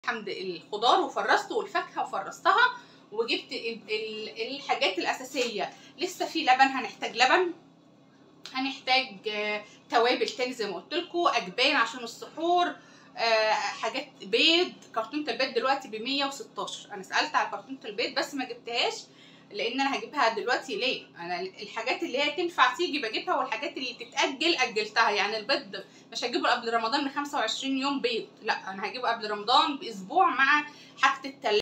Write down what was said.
حمد الخضار وفرزته والفاكهه وفرزتها وجبت ال- ال- الحاجات الاساسيه لسه في لبن هنحتاج لبن هنحتاج آه، توابل تاني زي ما قلت لكم اجبان عشان السحور آه، حاجات بيض كرتونه البيض دلوقتي ب 116 انا سالت على كرتونه البيض بس ما جبتهاش لان انا هجيبها دلوقتي ليه انا الحاجات اللي هي تنفع تيجي بجيبها والحاجات اللي تتاجل اجلتها يعني البيض مش هجيبه قبل رمضان ب 25 يوم بيض لا انا هجيبه قبل رمضان باسبوع مع حاجه التلاجة